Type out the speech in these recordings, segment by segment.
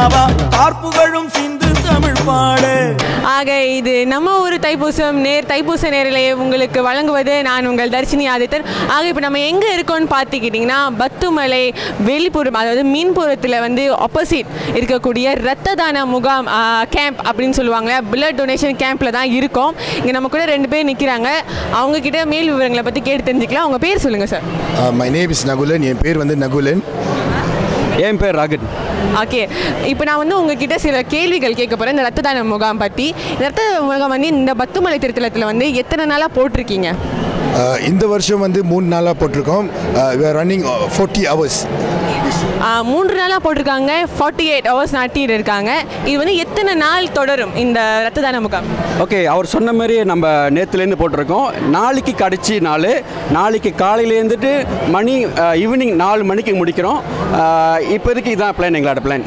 பாபா பார்ப்புகழும் சிந்து தமிழ் பாடு ஆக இது நம்ம ஊர் தைப்பூசம் நேர் தைப்பூச நேரிலேயே உங்களுக்கு வழங்குவது நான் உங்கள் தர்ஷினி ஆதித்தன் ஆக இப்போ நம்ம எங்கே இருக்கோம்னு பார்த்துக்கிட்டிங்கன்னா பத்துமலை வெளிப்புறம் அதாவது மீன்புறத்தில் வந்து ஆப்போசிட் இருக்கக்கூடிய இரத்த தான முகாம் கேம்ப் அப்படின்னு சொல்லுவாங்க பிளட் டொனேஷன் கேம்பில் தான் இருக்கோம் இங்கே நம்ம கூட ரெண்டு பேர் நிற்கிறாங்க அவங்க கிட்ட மேல் விவரங்களை பற்றி கேட்டு தெரிஞ்சுக்கலாம் அவங்க பேர் சொல்லுங்கள் sir my name is Nakulan என் பேர் வந்து நகுலன் என் பேர் ராகன் ஓகே இப்போ நான் வந்து உங்ககிட்ட சில கேள்விகள் கேட்க போகிறேன் இந்த ரத்த தான முகாம் பற்றி இந்த ரத்த முகாம் வந்து இந்த பத்துமலை திருத்தலத்தில் வந்து எத்தனை நாளாக போட்டிருக்கீங்க Uh, இந்த வருஷம் வந்து மூணு நாளாக போட்டிருக்கோம் we are running forty hours ah, மூன்று நாளாக போட்டிருக்காங்க ஃபார்ட்டி எயிட் ஹவர்ஸ் நாட்டிட்டு இருக்காங்க இது வந்து எத்தனை நாள் தொடரும் இந்த ரத்த தான முகாம் ஓகே அவர் சொன்ன மாதிரி நம்ம நேற்றுலேருந்து போட்டிருக்கோம் நாளைக்கு கடைச்சி நாள் நாளைக்கு காலையிலேருந்துட்டு மணி ஈவினிங் நாலு மணிக்கு முடிக்கிறோம் அஹ், இப்போதைக்கு இதான் பிளான் எங்களோட பிளான்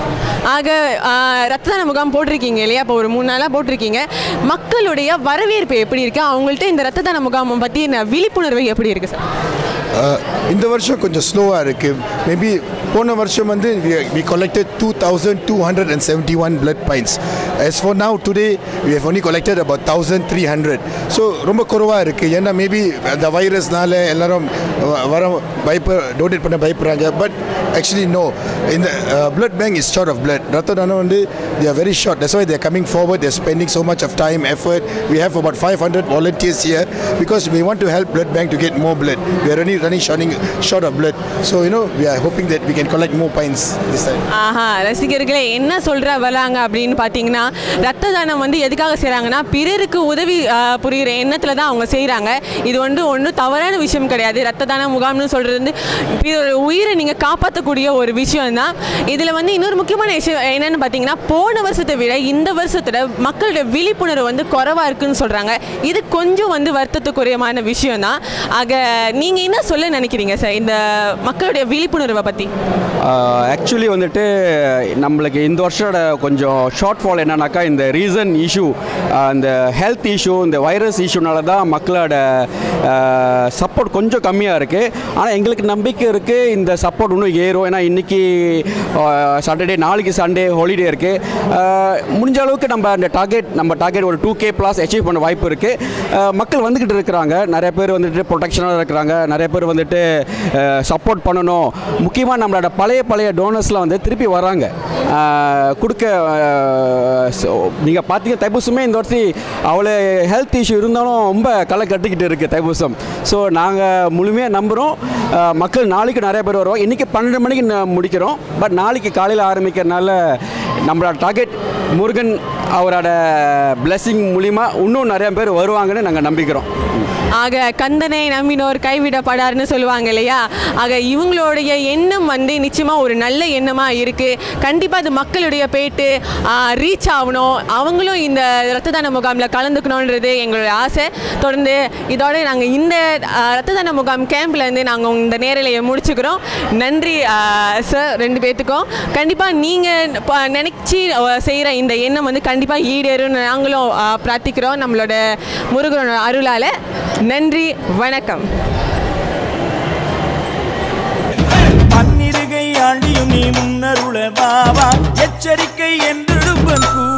ஆக ஆ, ரத்த தான முகாம் போட்டிருக்கீங்க இல்லையா இப்போ ஒரு மூணு நாளாக போட்டிருக்கீங்க மக்களுடைய வரவேற்பு எப்படி இருக்கு அவங்கள்ட்ட இந்த ரத்த தான முகாம் பற்றி விழிப்புணர்வு எப்படி இருக்கு சார் இந்த வருஷம் கொஞ்சம் ஸ்லோவாக இருக்குது மேபி போன வருஷம் வந்து we collected two thousand two hundred and seventy one blood pints as for now today we have only collected about thousand three hundred so ரொம்ப குறைவாக இருக்குது ஏன்னா மேபி அந்த வைரஸ்னால எல்லாரும் வ- வர பயப்ப டொனேட் பண்ண பயப்படுறாங்க பட் ஆக்சுவலி நோ இந்த blood bank is short of blood ரத்த தானம் வந்து they are very short that's why they are coming forward they're spending so much of time effort we have about 500 volunteers here because we want to help blood bank to get more blood we are running running shorting short of blood so you know we are hoping that we can collect more pints this time ஆஹா ரசிகர்களே என்ன சொல்ற வராங்க அப்படின்னு பார்த்தீங்கன்னா ரத்த தானம் வந்து எதுக்காக செய்கிறாங்கன்னா பிறருக்கு உதவி ஆ, புரிகிற எண்ணத்தில் தான் அவங்க செய்கிறாங்க இது வந்து ஒன்றும் தவறான விஷயம் கிடையாது ரத்த தான முகாம்னு சொல்கிறது வந்து பிறர் உயிரை நீங்கள் காப்பாற்றக்கூடிய ஒரு விஷயம் தான் இதில் வந்து இன்னொரு முக்கியமான விஷயம் என்னன்னு பார்த்தீங்கன்னா போன வருஷத்தை விட இந்த வருஷத்தில் மக்களுடைய விழிப்புணர்வு வந்து குறைவாக இருக்குன்னு சொல்கிறாங்க இது கொஞ்சம் வந்து வருத்தத்துக்குரியமான விஷயம் தான் ஆக நீங்கள் என்ன சொல்ல நினைக்கிறீங்க சார் இந்த மக்களுடைய விழிப்புணர்வை பற்றி ஆக்சுவலி வந்துட்டு நம்மளுக்கு இந்த வருஷோட கொஞ்சம் ஷார்ட் ஃபால் என்னன்னாக்கா இந்த ரீசன் இஷ்யூ இந்த ஹெல்த் இஷ்யூ இந்த வைரஸ் இஷ்யூனால தான் மக்களோட சப்போர்ட் கொஞ்சம் கம்மியாக இருக்குது ஆனால் எங்களுக்கு நம்பிக்கை இருக்குது இந்த சப்போர்ட் இன்னும் ஏறும் ஏன்னா இன்றைக்கி சாட்டர்டே நாளைக்கு சண்டே ஹாலிடே இருக்குது முடிஞ்ச அளவுக்கு நம்ம அந்த டார்கெட் நம்ம டார்கெட் ஒரு டூ கே ப்ளஸ் அச்சீவ் பண்ண வாய்ப்பு இருக்குது மக்கள் வந்துக்கிட்டு இருக்கிறாங்க நிறைய பேர் வந்துட்டு ப்ரொடெக்ஷனாக இருக்கிறாங்க நிறைய பேர் வந்துட்டு சப்போர்ட் பண்ணணும் முக்கியமாக நம்மளோட பழைய பழைய டோனர்ஸ்லாம் வந்து திருப்பி வராங்க அஹ், கொடுக்க நீங்கள் பார்த்தீங்க தைப்பூசமே இந்த வருஷம் அவ்வளோ ஹெல்த் இஷ்யூ இருந்தாலும் ரொம்ப களை கட்டிக்கிட்டு இருக்குது தைப்பூசம் ஸோ நாங்கள் முழுமையாக நம்புகிறோம் அஹ், மக்கள் நாளைக்கு நிறைய பேர் வருவாங்க இன்றைக்கி பன்னெண்டு மணிக்கு ந- முடிக்கிறோம் பட் நாளைக்கு காலையில் ஆரம்பிக்கிறனால நம்மளோட டார்கெட் முருகன் அவரோட blessing மூலிமா இன்னும் நிறைய பேர் வருவாங்கன்னு நாங்கள் நம்பிக்கிறோம் ஆக கந்தனை நம்பினோர் கைவிடப்படார்னு சொல்லுவாங்க இல்லையா ஆக இவங்களுடைய எண்ணம் வந்து நிச்சயமாக ஒரு நல்ல எண்ணமாக இருக்குது கண்டிப்பாக அது மக்களுடைய பேட்டு ரீச் ஆகணும் அவங்களும் இந்த ரத்த தான முகாமில் கலந்துக்கணுன்றது எங்களுடைய ஆசை தொடர்ந்து இதோட நாங்கள் இந்த ஆ, ரத்த தான முகாம் கேம்ப்லேருந்து நாங்கள் இந்த நேரலையை முடிச்சுக்கிறோம் நன்றி சார் ரெண்டு பேர்த்துக்கும் கண்டிப்பாக நீங்கள் நினச்சி செய்கிற இந்த எண்ணம் வந்து கண்டிப்பாக ஈடேறும்னு நாங்களும் ஆ, பிரார்த்திக்கிறோம் நம்மளோட முருகனோட அருளால் நன்றி வணக்கம் பன்னிருகை ஆண்டியும் நீ முன்னருள பாபா எச்சரிக்கை என்று கூ